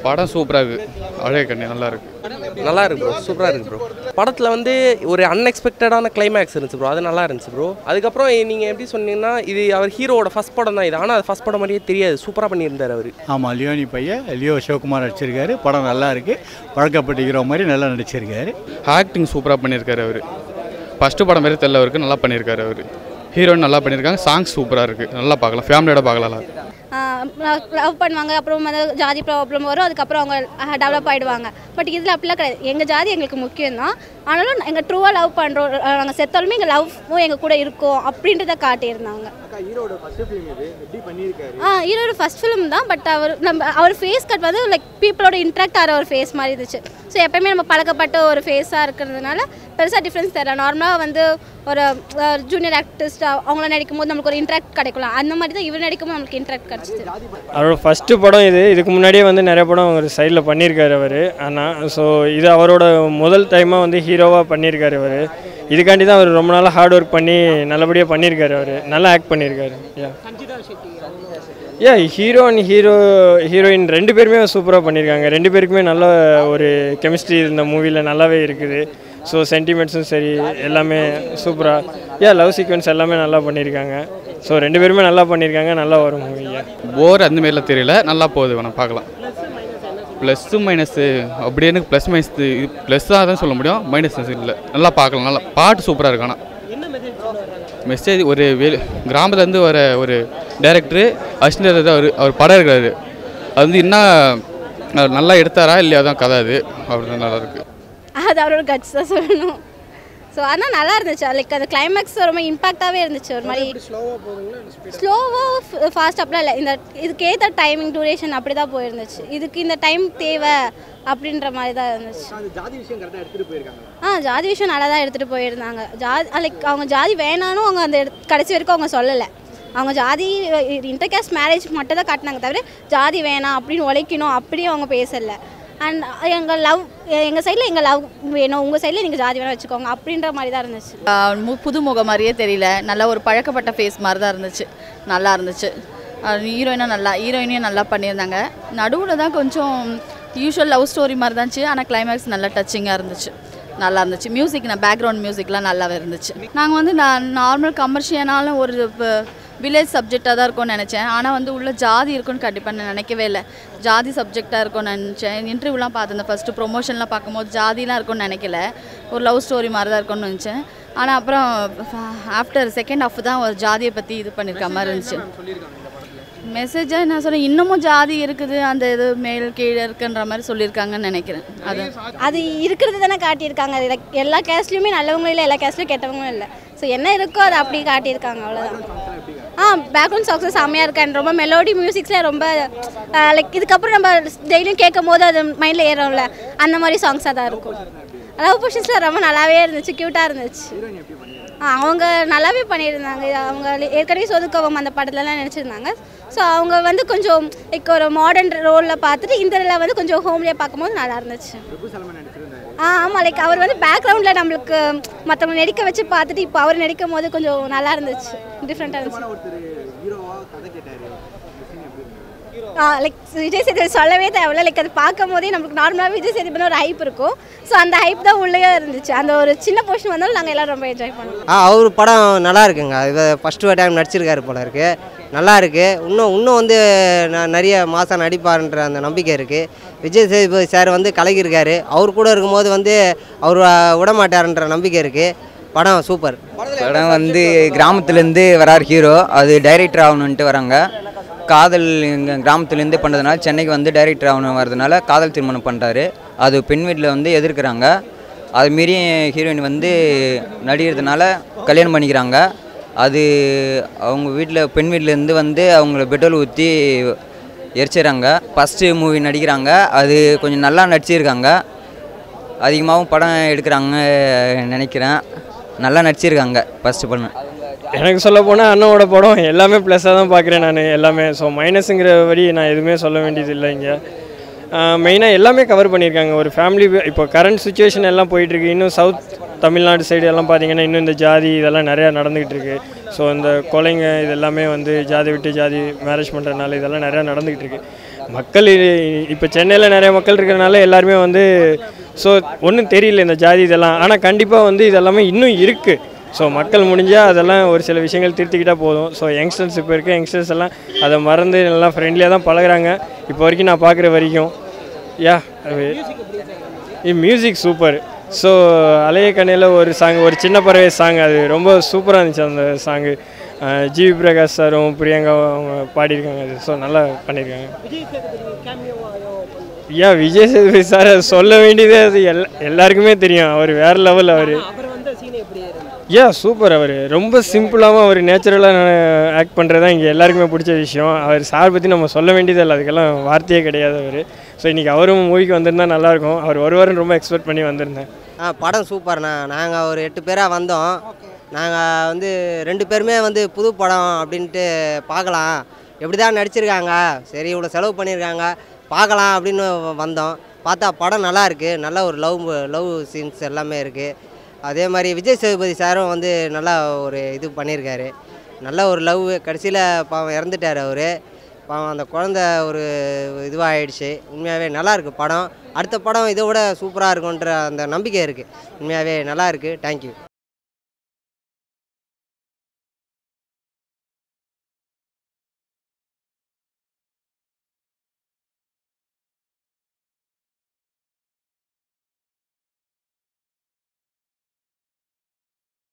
படம் சூப்பராக இருக்குது அழகை கண்ணி நல்லா இருக்கு நல்லா இருக்கு ப்ரோ சூப்பராக இருக்கு ப்ரோ படத்தில் வந்து ஒரு அன்எக்ஸ்பெக்டடான கிளைமேக்ஸ் இருந்துச்சு ப்ரோ அது நல்லா இருந்துச்சு ப்ரோ அதுக்கப்புறம் நீங்கள் எப்படி சொன்னீங்கன்னா இது அவர் ஹீரோவோட ஃபஸ்ட் படம் தான் இது ஆனால் அது ஃபஸ்ட் படம் மாதிரியே தெரியாது சூப்பராக பண்ணியிருந்தார் அவர் ஆமாம் லியோனி பையன் லியோ சிவகுமார் நடிச்சிருக்காரு படம் நல்லா இருக்கு பழக்கப்பட்ட ஹீரோ மாதிரி நல்லா நடிச்சிருக்காரு ஆக்டிங் சூப்பராக பண்ணியிருக்காரு அவர் ஃபஸ்ட்டு படம் மாதிரி தெரியல அவருக்கு நல்லா பண்ணியிருக்காரு அவர் ஹீரோயின் நல்லா பண்ணியிருக்காங்க சாங்ஸ் சூப்பராக இருக்குது நல்லா பார்க்கலாம் ஃபேமிலியோட பார்க்கலாம் லவ் பண்ணுவாங்க அப்புறம் வந்து ஜாதி ப்ராப்ளம் வரும் அதுக்கப்புறம் அவங்க டெவலப் ஆகிடுவாங்க பட் இதில் அப்படிலாம் கிடையாது எங்கள் ஜாதி எங்களுக்கு முக்கியம் தான் ஆனாலும் எங்கள் ட்ரூவாக லவ் பண்ணுறோம் நாங்கள் செத்தாலுமே எங்கள் லவ்வும் எங்கள் கூட இருக்கும் அப்படின்றத காட்டியிருந்தாங்க ஆ ஹீரோட ஃபர்ஸ்ட் ஃபிலிம் தான் பட் அவர் நம்ம அவர் ஃபேஸ் கட் வந்து லைக் பீப்புளோட இன்ட்ராக்ட் ஆகிற ஒரு ஃபேஸ் மாதிரி இருந்துச்சு ஸோ எப்பயுமே நம்ம பழக்கப்பட்ட ஒரு ஃபேஸாக இருக்கிறதுனால பெருசாக டிஃப்ரென்ஸ் தெரியல நார்மலாக வந்து ஒரு ஜூனியர் ஆக்டிஸ்ட் அவங்கள நடிக்கும் போது நம்மளுக்கு ஒரு இன்ட்ராக்ட் கிடைக்கலாம் அந்த மாதிரி தான் இவர் நடிக்கும் போது நம்மளுக்கு இன்ட்ராக்ட் கிடச்சிது அவரோட ஃபஸ்ட்டு படம் இது இதுக்கு முன்னாடியே வந்து நிறைய படம் ஒரு சைடில் பண்ணியிருக்காரு அவர் ஆனால் ஸோ இது அவரோட முதல் டைமாக வந்து ஹீரோவாக பண்ணியிருக்காரு அவர் இதுக்காண்டி தான் அவர் ரொம்ப நாளாக ஹார்ட் ஒர்க் பண்ணி நல்லபடியாக பண்ணியிருக்காரு அவர் நல்லா ஆக்ட் பண்ணியிருக்காரு yeah yeah hero and hero heroine ரெண்டு பேருமே சூப்பராக பண்ணியிருக்காங்க ரெண்டு பேருக்குமே நல்ல ஒரு கெமிஸ்ட்ரி இந்த மூவியில் நல்லாவே இருக்குது ஸோ சென்டிமெண்ட்ஸும் சரி எல்லாமே சூப்பராக யா லவ் சீக்வன்ஸ் எல்லாமே நல்லா பண்ணியிருக்காங்க ஸோ ரெண்டு பேருமே நல்லா பண்ணியிருக்காங்க நல்லா வரும் மூவி யா போர் அந்த மாதிரிலாம் தெரியல நல்லா போகுது வேணாம் பார்க்கலாம் ப்ளஸ்ஸு மைனஸு அப்படி எனக்கு ப்ளஸ் மைனஸ் ப்ளஸ்ஸாக தான் சொல்ல முடியும் மைனஸ் இல்லை நல்லா பார்க்கலாம் நல்லா பாட்டு சூப்பராக இருக்கு ஆனால் மெசேஜ் ஒரு வெளி கிராமத்துலேருந்து வர ஒரு டைரக்டரு அசிஸ்டன்ட் அவர் அவர் படம் இருக்கிறாரு அது வந்து என்ன அவர் நல்லா எடுத்தாரா இல்லையா தான் கதை அது அப்படி நல்லா இருக்குது அது அவரோட கட்ஸ் தான் சொல்லணும் ஸோ ஆனால் நல்லா இருந்துச்சு லைக் அந்த கிளைமேக்ஸ் ரொம்ப இம்பாக்டாகவே இருந்துச்சு ஒரு மாதிரி ஸ்லோவாக ஃபாஸ்ட் அப்படிலாம் இல்லை இந்த இதுக்கு ஏற்ற டைமிங் டூரேஷன் அப்படி தான் போயிருந்துச்சு இதுக்கு இந்த டைம் தேவை அப்படின்ற மாதிரி தான் இருந்துச்சு ஆ ஜாதி விஷயம் நல்லா தான் எடுத்துகிட்டு போயிருந்தாங்க ஜாதி லைக் அவங்க ஜாதி வேணாலும் அவங்க அந்த இடத்து- கடைசி வரைக்கும் அவங்க சொல்லலை அவங்க ஜாதி இன்டர்காஸ்ட் மேரேஜ் மட்டும் தான் காட்டினாங்க தவிர ஜாதி வேணாம் அப்படின்னு உழைக்கணும் அப்படி அவங்க பேசலை அண்ட் எங்கள் லவ் எங்கள் சைடில் எங்கள் லவ் வேணும் உங்கள் சைடில் நீங்கள் ஜாதி வேணால் வச்சுக்கோங்க அப்படின்ற மாதிரி தான் இருந்துச்சு ஆஹ் மு- புது முகம் மாதிரியே தெரியல நல்ல ஒரு பழக்கப்பட்ட ஃபேஸ் மாதிரி தான் இருந்துச்சு நல்லா இருந்துச்சு ஹீரோயினும் நல்லா ஹீரோயினையும் நல்லா பண்ணியிருந்தாங்க நடுவில் தான் கொஞ்சம் யூஷுவல் லவ் ஸ்டோரி மாதிரி தான் இருந்துச்சு ஆனால் கிளைமேக்ஸ் நல்லா டச்சிங்காக இருந்துச்சு நல்லா இருந்துச்சு மியூசிக் நான் பேக்ரவுண்ட் மியூசிக்லாம் நல்லாவே இருந்துச்சு நாங்கள் வந்து நான் நார்மல் கமர்ஷியனாலும் ஒரு வில்லேஜ் சப்ஜெக்டாக தான் இருக்கும்னு நினச்சேன் ஆனால் வந்து உள்ள ஜாதி இருக்கும்னு கண்டிப்பாக நான் நினைக்கவே இல்லை ஜாதி சப்ஜெக்டாக இருக்கும்னு நினச்சேன் இன்டர்வியூலாம் பார்த்தேன் ஃபஸ்ட்டு ப்ரொமோஷன்லாம் பார்க்கும்போது ஜாதிலாம் இருக்கும்னு நினைக்கல ஒரு லவ் ஸ்டோரி மாதிரி தான் இருக்கும்னு நினச்சேன் ஆனால் அப்புறம் ஆஃப்டர் செகண்ட் ஹாஃப் தான் ஒரு ஜாதியை பற்றி இது பண்ணியிருக்க மாதிரி இருந்துச்சு மெசேஜாக என்ன சொல்கிறேன் இன்னமும் ஜாதி இருக்குது அந்த இது மேல் கீழே இருக்குன்ற மாதிரி சொல்லியிருக்காங்கன்னு நினைக்கிறேன் அது அது இருக்கிறது தானே காட்டியிருக்காங்க லைக் எல்லா கேஸ்ட்லேயுமே நல்லவங்களும் இல்லை எல்லா கேஸ்ட்லையும் கெட்டவங்களும் இல்லை ஸோ என்ன இருக்கோ அதை அப்படி காட்டியிருக்காங்க அவ்வளோதான் ஆ பேக்ரவுண்ட் சாங்ஸும் செம்மையாக இருக்கு and ரொம்ப மெலோடி மியூசிக்ஸில் ரொம்ப லைக் இதுக்கப்புறம் நம்ம டெய்லியும் கேட்கும் போது அது மைண்டில் ஏறும்ல அந்த மாதிரி சாங்ஸாக தான் இருக்கும் லவ் பொஷன்ஸில் ரொம்ப நல்லாவே இருந்துச்சு க்யூட்டாக இருந்துச்சு ஆ, அவங்க நல்லாவே பண்ணியிருந்தாங்க இது அவங்க ஏற்கனவே சொதுக்கவம் அந்த படத்துலலாம் நினச்சிருந்தாங்க ஸோ அவங்க வந்து கொஞ்சம் லைக் ஒரு மாடர்ன் ரோலில் பார்த்துட்டு இந்த இதில் வந்து கொஞ்சம் ஹோம்லியாக பார்க்கும்போது நல்லா இருந்துச்சு ஆ ஆமாம் லைக் அவர் வந்து பேக்ரவுண்டில் நம்மளுக்கு மற்றவங்க நடிக்க வச்சு பார்த்துட்டு இப்போ அவர் நடிக்கும் போது கொஞ்சம் நல்லா இருந்துச்சு டிஃப்ரெண்ட்டாக இருந்துச்சு ஆ லைக் விஜய் சேதுபதி சொல்லவே தேவையில்ல லைக் அது பார்க்கும் போதே நமக்கு நார்மலாக விஜய் சேதுபதி ஒரு ஹைப் இருக்கும் ஸோ அந்த ஹைப் தான் உள்ளே இருந்துச்சு அந்த ஒரு சின்ன போர்ஷன் வந்தாலும் நாங்கள் எல்லோரும் ரொம்ப என்ஜாய் பண்ணுவோம் ஆ அவர் படம் நல்லா இருக்குங்க இது ஃபஸ்ட்டு டைம் நடிச்சிருக்காரு போல இருக்கு நல்லா இருக்கு இன்னும் இன்னும் வந்து ந- நிறைய மாதம் நடிப்பாருன்ற அந்த நம்பிக்கை இருக்குது விஜய் சேதுபதி சார் வந்து கலக்கியிருக்காரு அவர் கூட இருக்கும்போது வந்து அவர் விட மாட்டாருன்ற நம்பிக்கை இருக்குது படம் சூப்பர் படம் வந்து கிராமத்துலேருந்து வரார் ஹீரோ அது டைரக்டர் ஆகணுன்ட்டு வராங்க காதல் எங்கள் கிராமத்துலேருந்து பண்ணுறதுனால சென்னைக்கு வந்து டைரக்டர் ஆகணும் வரதுனால காதல் திருமணம் பண்ணுறாரு அது பெண் வீட்டில் வந்து எதிர்க்கிறாங்க அது மீறி ஹீரோயின் வந்து நடிகிறதுனால கல்யாணம் பண்ணிக்கிறாங்க அது அவங்க வீட்டில் பெண் வீட்டிலேருந்து வந்து அவங்கள பெட்ரோல் ஊற்றி எரிச்சிடுறாங்க ஃபஸ்ட்டு மூவி நடிக்கிறாங்க அது கொஞ்சம் நல்லா நடிச்சிருக்காங்க அதிகமாகவும் படம் எடுக்கிறாங்க நினைக்கிறேன் நல்லா நடிச்சிருக்காங்க ஃபஸ்ட்டு படம் எனக்கு சொல்ல போனால் அண்ணனோட படம் எல்லாமே ப்ளஸ்ஸாக தான் பார்க்குறேன் நான் எல்லாமே ஸோ மைனஸுங்கிற வரி நான் எதுவுமே சொல்ல வேண்டியது இல்லை இங்கே மெயினாக எல்லாமே கவர் பண்ணியிருக்காங்க ஒரு ஃபேமிலி இப்போ கரண்ட் சுச்சுவேஷன் எல்லாம் போயிட்டுருக்கு இன்னும் சவுத் தமிழ்நாடு சைடு எல்லாம் பார்த்தீங்கன்னா இன்னும் இந்த ஜாதி இதெல்லாம் நிறையா நடந்துக்கிட்டு இருக்கு ஸோ இந்த கொலைங்க இது எல்லாமே வந்து ஜாதி விட்டு ஜாதி மேரேஜ் பண்ணுறதுனால இதெல்லாம் நிறையா நடந்துக்கிட்டு இருக்கு மக்கள் இப்போ சென்னையில் நிறைய மக்கள் இருக்கிறனால எல்லாருமே வந்து ஸோ ஒன்றும் தெரியல இந்த ஜாதி இதெல்லாம் ஆனால் கண்டிப்பாக வந்து இதெல்லாமே இன்னும் இருக்குது ஸோ மக்கள் முடிஞ்சால் அதெல்லாம் ஒரு சில விஷயங்கள் திருத்திக்கிட்டால் போதும் ஸோ யங்ஸ்டர்ஸ் இப்போ இருக்க யங்ஸ்டர்ஸ் எல்லாம் அதை மறந்து நல்லா ஃப்ரெண்ட்லியாக தான் பழகுறாங்க இப்போ வரைக்கும் நான் பார்க்குற வரைக்கும் யா இது மியூசிக் சூப்பர் ஸோ அலைய கண்ணையில் ஒரு சாங் ஒரு சின்ன பறவை சாங் அது ரொம்ப சூப்பராக இருந்துச்சு அந்த சாங்கு ஜிவி பிரகாஷ் சாரும் பிரியங்காவும் அவங்க பாடியிருக்காங்க அது ஸோ நல்லா பண்ணியிருக்காங்க ஐயா விஜய் சேதுபதி சார் அது சொல்ல வேண்டியதே அது எல் எல்லாருக்குமே தெரியும் அவர் வேறு லெவல் அவர் யா சூப்பர் அவர் ரொம்ப சிம்பிளாகவும் அவர் நேச்சுரலாக ஆக்ட் பண்ணுறது தான் இங்கே எல்லாருக்குமே பிடிச்ச விஷயம் அவர் சார் பற்றி நம்ம சொல்ல வேண்டியதே இல்லை அதுக்கெல்லாம் வார்த்தையே கிடையாது அவர் ஸோ இன்றைக்கி அவரும் மூவிக்கு வந்திருந்தா நல்லாயிருக்கும் அவர் வருவாருன்னு ரொம்ப எக்ஸ்பெக்ட் பண்ணி வந்திருந்தேன் ஆ படம் சூப்பர்ண்ணா நாங்கள் ஒரு எட்டு பேராக வந்தோம் நாங்கள் வந்து ரெண்டு பேருமே வந்து புது படம் அப்படின்ட்டு பார்க்கலாம் எப்படி தான் நடிச்சிருக்காங்க சரி இவ்வளோ செலவு பண்ணியிருக்காங்க பார்க்கலாம் அப்படின்னு வந்தோம் பார்த்தா படம் நல்லா இருக்குது நல்ல ஒரு லவ் லவ் சீன்ஸ் எல்லாமே இருக்குது அதே மாதிரி விஜய் சேதுபதி சாரும் வந்து நல்லா ஒரு இது பண்ணியிருக்காரு நல்ல ஒரு லவ் கடைசியில் பாவம் இறந்துட்டார் அவர் பாவம் அந்த குழந்த ஒரு இதுவாகிடுச்சு உண்மையாகவே நல்லா இருக்குது படம் அடுத்த படம் இதை விட சூப்பராக இருக்குன்ற அந்த நம்பிக்கை இருக்குது உண்மையாகவே நல்லா இருக்குது தேங்க்யூ